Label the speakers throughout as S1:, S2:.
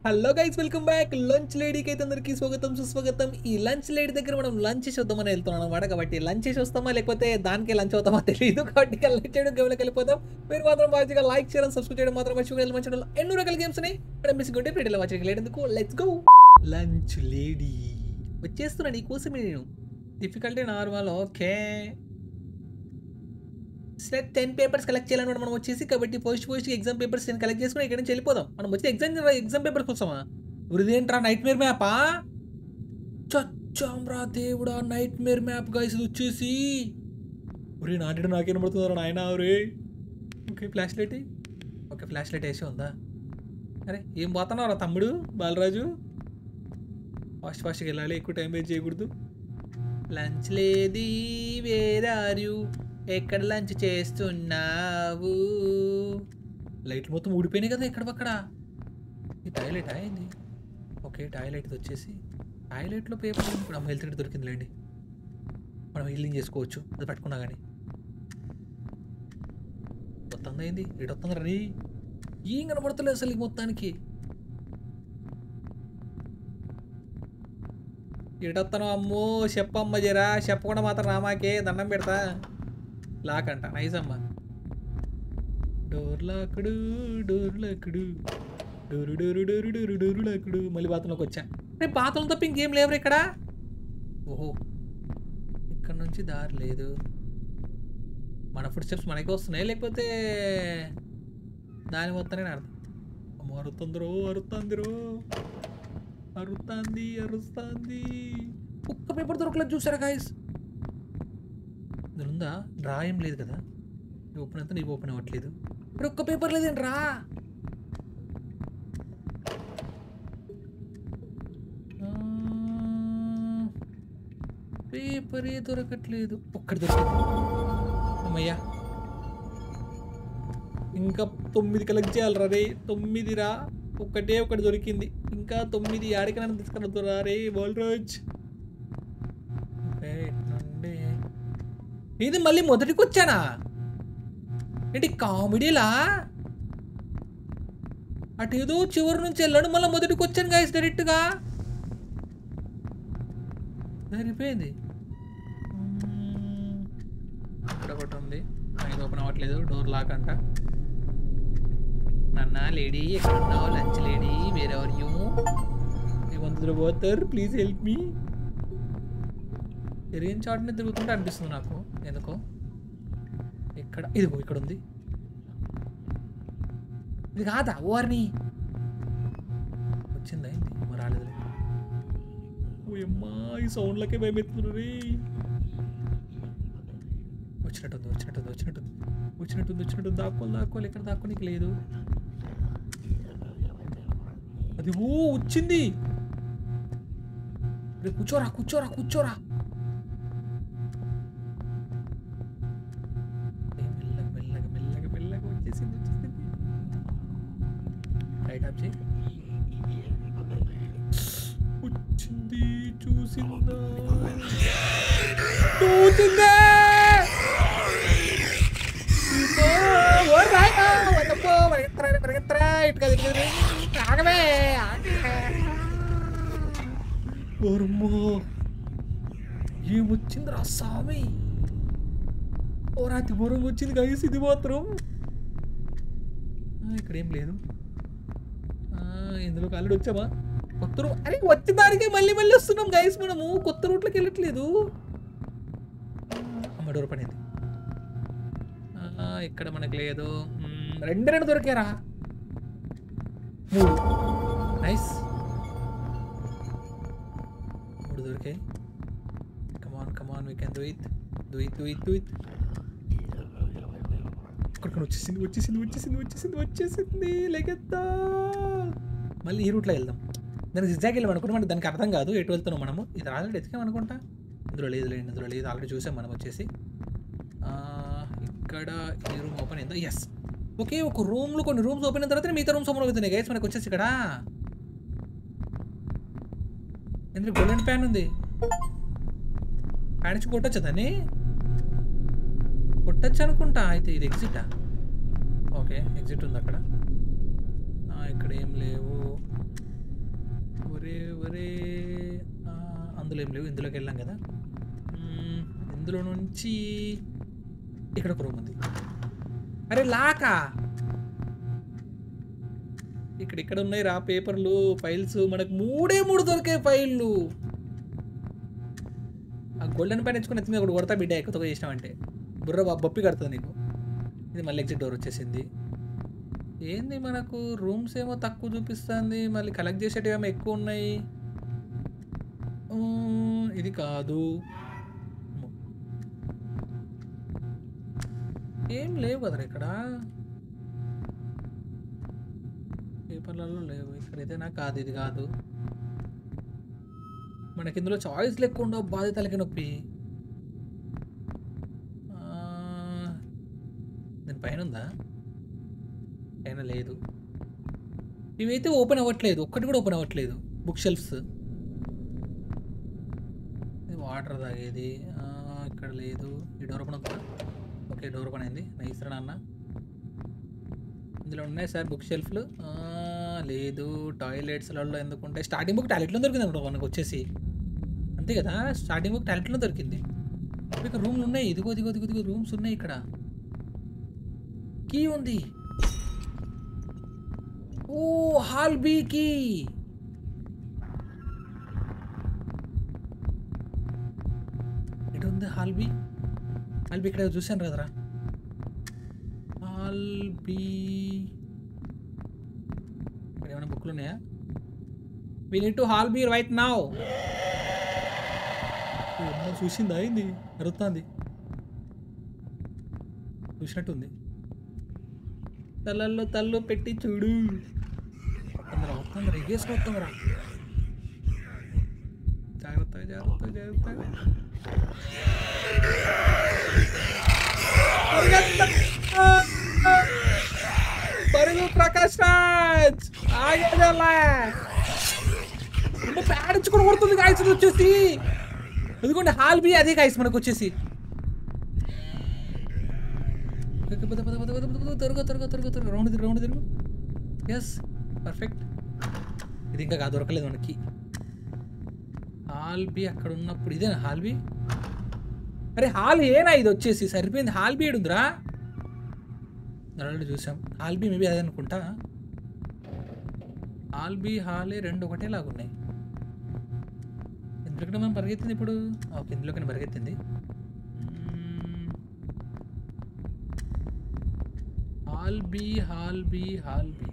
S1: Hello guys welcome back lunch లేడీకి అయితే అందరికీ స్వాగతం సుస్వాగతం ఈ లంచ్ లేడీ దగ్గర మనం లంచ్ చేద్దామని వెళ్తున్నాం అనమాట కాబట్టి లంచ్ చేసి వస్తామా లేకపోతే దానికే లంచ్ అవుతామా తెలియదు కాబట్టి లంచ్ చేయడం గేమ్లోకి వెళ్ళిపోతాం మీరు మాత్రం మంచిగా లైక్ చేయడం సబ్స్క్రైబ్ చేయడం మాత్రం మర్చిపోయి మంచి ఎన్నో రకాల గేమ్స్ ఉన్నాయి ఇక్కడ మిస్ ఉంటే ప్రీటిలో వచ్చి లేడెందుకు లెట్స్ గో లంచ్ లేడీ వచ్చేస్తున్నాను నీకోసమే నేను difficulty normal okay set ten papers collect చేయాలన్నమాట మనం వచ్చేసి కాబట్టి పోస్ట్ పోస్ట్ ఎగ్జామ్ పేపర్స్ నేను కలెక్ట్ చేసుకుని ఇక్కడ నుంచి వెళ్ళిపోదాం మనం వచ్చి ఎగ్జామ్ ఎగ్జామ్ పేపర్స్ కోసమా వృదేంట్రా నైట్ మేర్ మ్యాపా చచ్చాంరా దేవుడా నైట్ మేర్ మ్యాప్ గైస్ ఇది వచ్చేసి ఒరే నాటి నాకేం పడుతుందా నాయన ఒరే okay flashlight okay flashlight వేసి ఉందా అరే ఏం పోతున్నావురా తమ్ముడు బాలరాజు ఫాస్ట్ ఫాస్ట్గా వెళ్ళాలి ఎక్కువ టైం వేస్ట్ చేయకూడదు లంచ్ లేది వేరారు ఎక్కడ లంచ్ చేస్తున్నావు లైట్లు మొత్తం ఊడిపోయినాయి కదా ఎక్కడ పక్కడ ఈ టాయిలెట్ అయింది ఓకే టాయిలెట్ ఇది వచ్చేసి టాయిలెట్లో పేపర్ ఇప్పుడు అమ్మ హెల్త్ దొరికిందిలేండి మనం హీలింగ్ చేసుకోవచ్చు అది పట్టుకున్నా కానీ మొత్తం అయింది ఎటు వస్తుంది రీ ఏం కనబడతలేదు అసలు ఈ మొత్తానికి ఎటొత్తనం అమ్మో చెప్పమ్మ జరా చెప్పకుండా మాత్రం రామాకే దండం పెడతా లాక్ అంట నైస్ అమ్మ డోర్ లాకుడు డోర్ లాకుడు door door door door door లాకుడు మళ్ళీ బాత్రూంలోకి వచ్చా రే బాత్రూమ్ తప్ప ఇంకేం లేవు ఇక్కడ ఓహో ఇక్కడ నుంచి దారి లేదు మన ఫుడ్ స్టెప్స్ మనకే వస్తున్నాయి లేకపోతే దాని మొత్తాన్ని అర్థం అమ్మో అరుతుందిరో అరుతుందిరో అరుస్తాంది అరుస్తాంది ఒక్క పేపర్ దొరకలేదు చూసారా గాయస్ ఇందులో ఉందా డ్రా ఏం లేదు కదా ఇది ఓపెన్ అయితే నీకు ఓపెన్ అవ్వట్లేదు ఇప్పుడు ఒక్క పేపర్ లేదండి రా పేపరే దొరకట్లేదు ఒక్కటి దొరికింది అమ్మయ్యా ఇంకా తొమ్మిది కలెక్ట్ చేయాలి రే తొమ్మిది రా ఒక్కటే ఒకటి దొరికింది ఇంకా తొమ్మిది ఆడికైనా తీసుకురా రే బాలరాజ్ నుండి ఇది మళ్ళీ మొదటికి వచ్చానా ఏంటి కామెడీలా అటు ఏదో చివరి నుంచి వెళ్ళాడు మళ్ళీ మొదటికి వచ్చాను గాయస్ డైరెక్ట్గా సరిపోయింది మ్మ్. ఇక్కడ ఒకటి ఉంది ఇది ఓపెన్ అవ్వట్లేదు డోర్ లాక్ అంట నన్న లేడీ ఎక్కడ ఉన్నావు లంచ్ లేడీ వేరే ఎవర్ యూ వందరు పోతారు ప్లీజ్ హెల్ప్ మీ తిరిగిన చాటుని తిరుగుతుంటే అనిపిస్తుంది నాకు ఎందుకో ఇక్కడ ఇదిగో ఇక్కడ ఉంది ఇది కాదా ఓర్ని వచ్చిందా ఏంది మరి రాలేదు ఓయమ్మా ఈ సౌండ్లకే భయం ఎత్తున్నారు వచ్చినట్టుంది వచ్చినట్టుంది వచ్చినట్టుంది వచ్చినట్టుంది వచ్చినట్టుంది దాక్కోవాలి దాక్కోవాలి ఎక్కడ దాక్కోనికి లేదు అది ఓ వచ్చింది రే కూర్చోరా కూర్చోరా కూర్చోరా ఏ మెల్లగా మెల్లగా మెల్లగా మెల్లగా వచ్చేసింది వచ్చేసింది రైట్ ఆఫ్ చేయి వచ్చింది చూసిందా చూసిందే ఇదిగో, ఓ రాయా, వద్దపో, పరిగెత్తరా, పరిగెత్తరా, ఇటు కాదు, ఇటు కాదు. ఆగవే, ఆగవే. ఓరమ్మో ఏమొచ్చిందిరా స్వామి ఓ రాతి ఘోరంగా వచ్చింది గైస్ ఇది మాత్రం ఆ, ఇక్కడ ఏం లేదు ఆ, ఇందులో ఆల్రెడీ వచ్చామా కొత్త రూ అరే వచ్చిన దానికే మళ్ళీ మళ్ళీ వస్తున్నాం గైస్ మనము కొత్త రూట్లోకి వెళ్ళట్లేదు అమ్మ డోర్ పడింది ఆ, ఇక్కడ మనకు లేదు మ్మ్, రెండు రెండు దొరికారా మూడు నైస్ మూడు దొరికాయి come on come on we can do it do it do it do it ఇక్కడ వచ్చేసింది వచ్చేసింది వచ్చేసింది వచ్చేసింది వచ్చేసింది లెగెత్తా మళ్ళీ ఈ రూట్లో వెళ్దాం దానికి జిగ్జాగ్ వెళ్ళాం అనుకుంటే మనకి దానికి అర్థం కాదు ఎటు వెళ్తున్నాం మనము ఇది ఆల్రెడీ ఎతికాం అనుకుంటా ఇందులో లేదు లేదు ఇందులో లేదు ఆల్రెడీ చూసాం మనం వచ్చేసి ఆ, ఇక్కడ ఈ రూమ్ ఓపెన్ అయిందా ఎస్ ఓకే ఒక రూమ్లో కొన్ని రూమ్స్ ఓపెన్ అయిన తర్వాత మిగతా రూమ్స్ ఓపెన్ అవుతున్నాయి గైస్ మనకు వచ్చేసి ఇక్కడ ఎందుకు గోల్డెన్ ప్యాన్ ఉంది ప్యాన్ నుంచి కొట్టచ్చా దాన్ని కొట్టచ్చు అనుకుంటా అయితే ఇది ఎగ్జిటా ఓకే ఎగ్జిట్ ఉంది అక్కడ ఆ, ఇక్కడ ఏం లేవు ఒరే ఒరే ఆ, అందులో ఏం లేవు ఇందులోకి వెళ్ళాం కదా మ్మ్, ఇందులో నుంచి ఇక్కడ ఒక రూమ్ ఉంది అరే లాకా ఇక్కడ ఇక్కడ ఉన్నాయి రా పేపర్లు ఫైల్స్ మనకు మూడే మూడు దొరికే ఫైళ్ళు ఆ గోల్డెన్ పైన తెచ్చుకుని ఎత్తుకుని ఒకటి కొడతా బిడ్డ ఎక్కువ చేసినామంటే బుర్ర బ- బొప్పి కడుతుంది నీకు ఇది మళ్ళీ ఎగ్జిట్ డోర్ వచ్చేసింది ఏంది మనకు రూమ్స్ ఏమో తక్కువ చూపిస్తుంది మళ్ళీ కలెక్ట్ చేసేటివి ఏమో ఎక్కువ ఉన్నాయి ఉమ్, ఇది కాదు ఏం లేవు కదరా ఇక్కడ పేపర్లలో లేవు ఇక్కడ ఇదేనా కాదు ఇది కాదు మనకి ఇందులో చాయిస్ లెక్క ఉండవు బాధ్యతలకి నొప్పి ఆ, దీని పైన ఉందా పైన లేదు ఇవైతే ఓపెన్ అవ్వట్లేదు ఒక్కటి కూడా ఓపెన్ అవ్వట్లేదు బుక్ షెల్ఫ్స్ ఇది వాటర్ తాగేది ఆ, ఇక్కడ లేదు ఈ డోర్ ఓపెన్ అవుతుందా ఓకే డోర్ ఓపెన్ అయింది నైస్ రా నాన్న ఇందులో ఉన్నాయి సార్ బుక్ షెల్ఫ్లు ఆ, లేదు టాయిలెట్స్లలో ఎందుకు ఉంటాయి స్టార్టింగ్ బుక్ టాయిలెట్లో దొరికింది అనుకో మనకు వచ్చేసి అంతే కదా స్టార్టింగ్ బుక్ టాయిలెట్లో దొరికింది ఇక్కడ రూమ్లు ఉన్నాయి ఇదిగో ఇదిగో ఇదిగో ఇదిగో రూమ్స్ ఉన్నాయి ఇక్కడ కీ ఉంది ఓ హాల్ బీ కీ ఎటు ఉంది హాల్ బీ హాల్ బీ ఇక్కడ చూశాను కదరా హాల్ బీ ఇక్కడ ఏమైనా బుక్లు ఉన్నాయా we need to hall B right now చూసిందా అయింది అరుస్తుంది చూసినట్టుంది తలల్లో తల్లు పెట్టి చూడు వస్తుందిరా వస్తుందిరా ఎగేసుకొస్తుందిరా జాగ్రత్త జాగ్రత్త జాగ్రత్త పరుగు ప్రకాష్ రాజ్ ఆగేదల్లా అంటే పేడించుకొని కొడుతుంది గాయస్ వచ్చేసి ఎందుకంటే హాల్ బి అదే గాయస్ మనకు వచ్చేసి పద పద పద పద పద త్వరగా త్వరగా త్వరగా త్వరగా రౌండ్ తిరుగు రౌండ్ తిరుగు ఎస్ పర్ఫెక్ట్ ఇది ఇంకా కాదు దొరకలేదు మనకి హాల్ బి అక్కడ ఉన్నప్పుడు ఇదేనా హాల్ బి అరే హాల్ ఏనా ఇది వచ్చేసి సరిపోయింది హాల్ బి ఏడుందిరా నల్లని చూసాం హాల్ బి మేబీ అదే అనుకుంటా హాల్ బి హాలే రెండు ఒకటే లాగున్నాయి ఎందుకంటే మనం పరిగెత్తింది ఇప్పుడు ఓకే ఇందులోకి పరిగెత్తింది మ్మ్. Hall B hall B hall B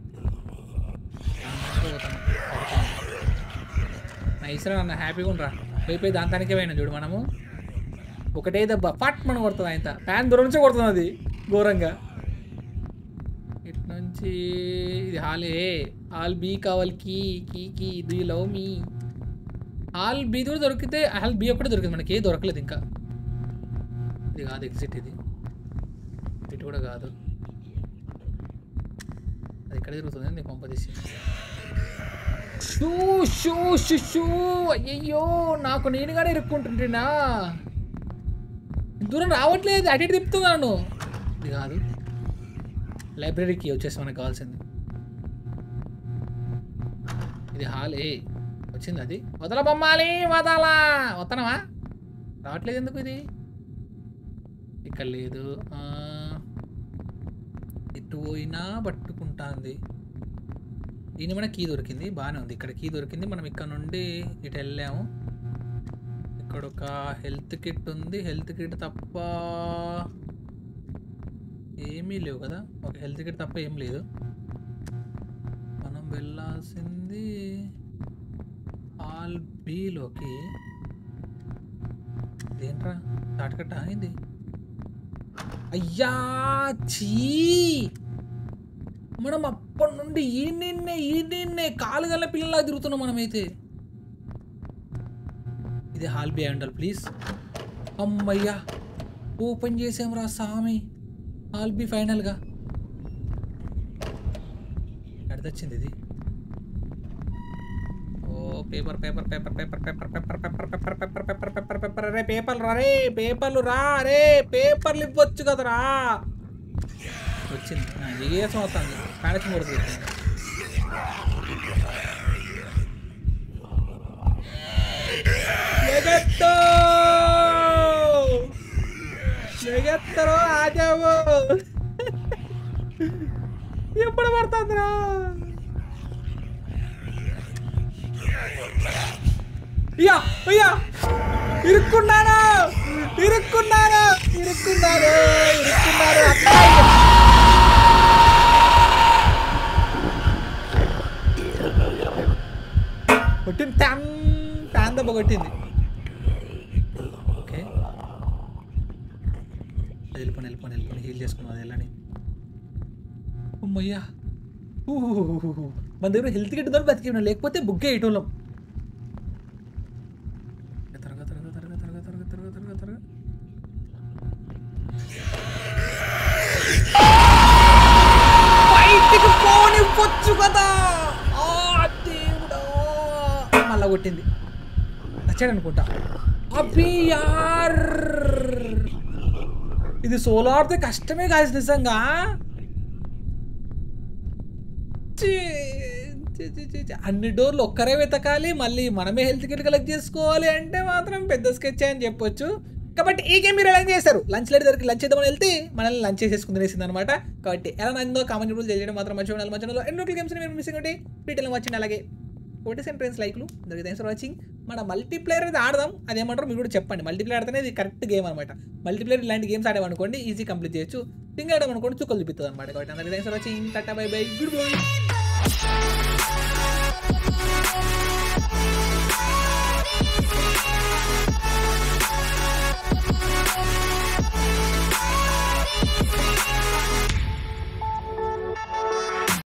S1: నైస్రా అన్న హ్యాపీగా ఉండరా పోయిపోయి దాంతానికే పోయినా చూడు మనము ఒకటే దెబ్బ ఫట్ మనం కొడుతుంది ఆయన ఫ్యాన్ దూరం నుంచే కొడుతుంది అది ఘోరంగా ఇటు నుంచి ఇది హాల్ ఏ హాల్ బి కావాలి key key key the love me hall B కూడా దొరికితే హాల్ బి ఒకటే దొరికింది మనకి ఏ దొరకలేదు ఇంకా ఇది కాదు ఎగ్జిట్ ఇది ఇటు కూడా కాదు అది ఎక్కడ తిరుగుతుంది నీ పంప తీసి షూ షూ షూ షూ అయ్యయ్యో నాకు నేనుగానే ఇరుక్కుంటుంటేనా దూరం రావట్లేదు అటు ఇటు తిప్పుతున్నాను ఇది కాదు లైబ్రరీకి వచ్చేసి మనకు కావాల్సింది ఇది హాల్ ఏ వచ్చింది అది వదల బొమ్మాలి వదలా వద్దనవా రావట్లేదు ఎందుకు ఇది ఇక్కడ లేదు ఆ, ఇటు పోయినా పట్టుకుంటాంది దీని మన కీ దొరికింది బాగానే ఉంది ఇక్కడ కీ దొరికింది మనం ఇక్కడ నుండి ఇటు వెళ్ళాము ఇక్కడ ఒక హెల్త్ కిట్ ఉంది హెల్త్ కిట్ తప్ప ఏమీ లేవు కదా ఒక హెల్త్ కిట్ తప్ప ఏం లేదు మనం వెళ్ళాల్సింది ఆల్ బీలోకి ఇదేంట్రా తాటకట్ట అయింది అయ్యా చీ మనం అప్పటి నుండి ఈ నిన్నే ఈ నిన్నే కాలు గల్ల పిల్లలా తిరుగుతున్నాం మనమైతే ఇది హాల్ బి అండాలి ప్లీజ్ అమ్మయ్యా ఓపెన్ చేసాం రా సామి హాల్ బి ఫైనల్గా ఎడతొచ్చింది ఇది ఓ paper paper paper paper paper paper paper paper paper paper paper paper రే పేపర్లు రా రే పేపర్లు రా రే పేపర్లు ఇవ్వచ్చు కదరా వచ్చింది ఏసం వస్తుంది కాడచి కొడుతుంది లెగెత్తో లెగెత్తరో ఆగావు ఎప్పుడు పడుతుందిరా అయ్యా అయ్యా ఇరుక్కున్నాను ఇరుక్కున్నాను ఇరుక్కున్నాను ఇరుక్కున్నాను అత్తయ్య. కొట్టింది ట్యాన్ ట్యాన్ దెబ్బ కొట్టింది ఓకే వెళ్ళిపోయి వెళ్ళిపోయి వెళ్ళిపోయి హీల్ చేసుకున్నాం అది వెళ్ళని అమ్మయ్యా ఊహుహుహుహు. మన దగ్గర హెల్త్ కిట్ దొరికి బతికి ఉన్నాం లేకపోతే బుక్ వేయటోళ్ళం త్వరగా త్వరగా త్వరగా త్వరగా త్వరగా త్వరగా త్వరగా త్వరగా బయటికి పోనివ్వచ్చు కదా ఆ దేవుడా మళ్ళా కొట్టింది వచ్చాడు అనుకుంటా అబ్బి యార్ ఇది సోలో ఆడితే కష్టమే కాదు నిజంగా ఛీ, ఛీ, ఛీ, ఛీ, ఛీ. అన్ని డోర్లు ఒక్కరే వెతకాలి మళ్ళీ మనమే హెల్త్ కిట్ కలెక్ట్ చేసుకోవాలి అంటే మాత్రం పెద్ద స్కెచ్ అని చెప్పొచ్చు కాబట్టి ఈ గేమ్ మీరు ఎలా చేశారు లంచ్ లేట్ దగ్గరికి లంచ్ చేద్దామని వెళ్తే మనల్ని లంచ్ చేసేసుకుని తినేసింది అనమాట కాబట్టి ఎలా నందో కామెంట్ రూల్ తెలియడం మాత్రం మంచిగా ఉండాలి మంచిగా ఉండాలి ఎన్నో గేమ్స్ మీరు మిస్సింగ్ ఉంటే డీటెయిల్ వచ్చింది అలాగే కొట్టేసిన ఫ్రెండ్స్ లైక్లు అందరికీ థ్యాంక్స్ ఫర్ వాచింగ్ మన మల్టీప్లేయర్ అయితే ఆడదాం అదేమంటారు మీరు కూడా చెప్పండి మల్టీప్లేయర్ ఆడితేనే ఇది కరెక్ట్ గేమ్ అనమాట మల్టీప్లేయర్ ఇలాంటి గేమ్స్ ఆడామనుకోండి ఈజీ కంప్లీట్ చేయొచ్చు సింగ్ ఆడామనుకోండి చుక్కలు చూపిస్తుంది అనమాట కాబట్టి అందరికీ thanks for watching tata bye bye good bye